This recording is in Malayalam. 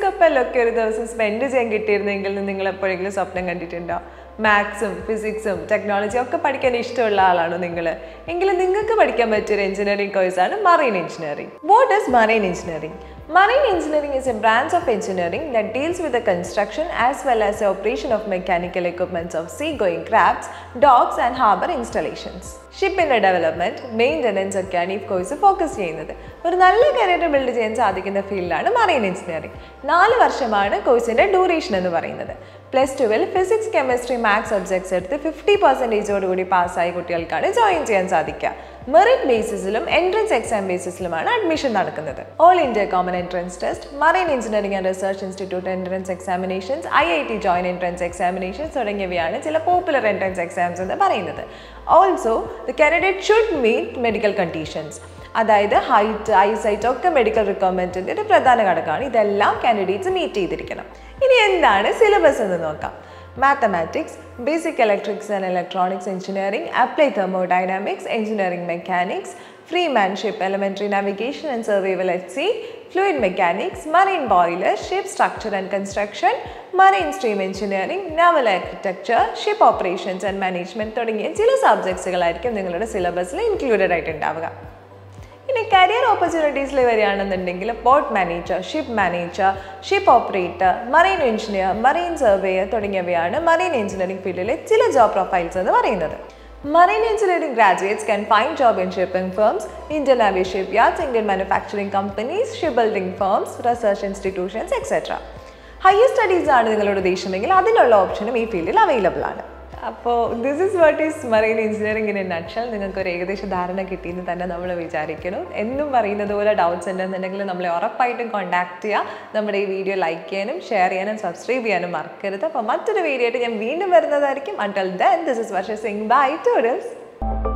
കപ്പലിലൊക്കെ ഒരു ദിവസം സ്പെൻഡ് ചെയ്യാൻ കിട്ടിയിരുന്നെങ്കിൽ എന്ന് നിങ്ങൾ എപ്പോഴെങ്കിലും സ്വപ്നം കണ്ടിട്ടുണ്ടോ മാത്സും ഫിസിക്സും ടെക്നോളജിയും ഒക്കെ പഠിക്കാൻ ഇഷ്ടമുള്ള ആളാണോ നിങ്ങൾ എങ്കിലും നിങ്ങൾക്ക് പഠിക്കാൻ പറ്റിയൊരു എഞ്ചിനീയറിംഗ് കോഴ്സാണ് marine engineering what is marine engineering Marine engineering is a branch of engineering that deals with the construction as well as the operation of mechanical equipments of seagoing crafts, docks and harbour installations. ഷിപ്പിൻ്റെ ഡെവലപ്മെൻറ്റ് മെയിൻ്റനൻസ് ഒക്കെയാണ് ഈ കോഴ്സ് ഫോക്കസ് ചെയ്യുന്നത് ഒരു നല്ല കരിയർ ബിൽഡ് ചെയ്യാൻ സാധിക്കുന്ന ഫീൽഡാണ് മറൈൻ എഞ്ചിനീയറിംഗ് നാല് വർഷമാണ് കോഴ്സിൻ്റെ ഡ്യൂറേഷൻ എന്ന് പറയുന്നത് പ്ലസ് ടുവിൽ ഫിസിക്സ് കെമിസ്ട്രി മാത്സ് സബ്ജക്ട്സ് എടുത്ത് ഫിഫ്റ്റി പെർസെൻറ്റേജോട് കൂടി പാസ്സായ കുട്ടികൾക്കാണ് ജോയിൻ ചെയ്യാൻ സാധിക്കുക മെറിറ്റ് ബേസിസിലും എൻട്രൻസ് എക്സാം ബേസിസിലുമാണ് അഡ്മിഷൻ നടക്കുന്നത് all India common entrance test marine engineering and research institute entrance examinations I I T join entrance examinations തുടങ്ങിയവയാണ് ചില പോപ്പുലർ എൻട്രൻസ് എക്സാംസ് എന്ന് പറയുന്നത് also the candidate should meet medical conditions അതായത് ഹൈറ്റ് ഐസൈറ്റ് ഒക്കെ മെഡിക്കൽ റിക്വയർമെൻറ്റിൻ്റെ ഒരു പ്രധാന ഘടകമാണ് ഇതെല്ലാം കാൻഡിഡേറ്റ്സ് മീറ്റ് ചെയ്തിരിക്കണം ഇനി എന്താണ് സിലബസ് എന്ന് നോക്കാം mathematics basic electrics and electronics engineering apply thermodynamics engineering mechanics free manship elementary navigation and survival at sea fluid mechanics marine boiler ship structure and construction marine stream engineering naval architecture ship operations and management തുടങ്ങിയ ചില സബ്ജക്ട്സുകളായിരിക്കും നിങ്ങളുടെ സിലബസിൽ ഇൻക്ലൂഡഡ് ആയിട്ടുണ്ടാവുക ഇനി കരിയർ ഓപ്പർച്യൂണിറ്റീസിൽ വരികയാണെന്നുണ്ടെങ്കിൽ port manager ship manager ship operator marine engineer marine surveyor തുടങ്ങിയവയാണ് മറൈൻ എഞ്ചിനീയറിംഗ് ഫീൽഡിലെ ചില ജോബ് പ്രൊഫൈൽസ് എന്ന് പറയുന്നത് Marine engineering graduates can find job in shipping firms, Indian Navy shipyards, Indian manufacturing companies, shipbuilding firms, research institutions, etc. Higher studies ആണ് നിങ്ങളുടെ ഉദ്ദേശമെങ്കിൽ അതിനുള്ള ഓപ്ഷനും ഈ ഫീൽഡിൽ അവൈലബിൾ ആണ് അപ്പോൾ this is what is marine engineering in a nutshell നിങ്ങൾക്ക് ഒരു ഏകദേശ ധാരണ കിട്ടിയെന്ന് തന്നെ നമ്മൾ വിചാരിക്കുന്നു എന്നും പറയുന്നത് പോലെ ഡൗട്ട്സ് ഉണ്ടെന്നുണ്ടെങ്കിൽ നമ്മളെ ഉറപ്പായിട്ടും കോൺടാക്ട് ചെയ്യുക നമ്മുടെ ഈ വീഡിയോ ലൈക്ക് ചെയ്യാനും ഷെയർ ചെയ്യാനും സബ്സ്ക്രൈബ് ചെയ്യാനും മറക്കരുത് അപ്പോൾ മറ്റൊരു വീഡിയോ ആയിട്ട് ഞാൻ വീണ്ടും വരുന്നതായിരിക്കും until then this is Varsha Singh bye tourist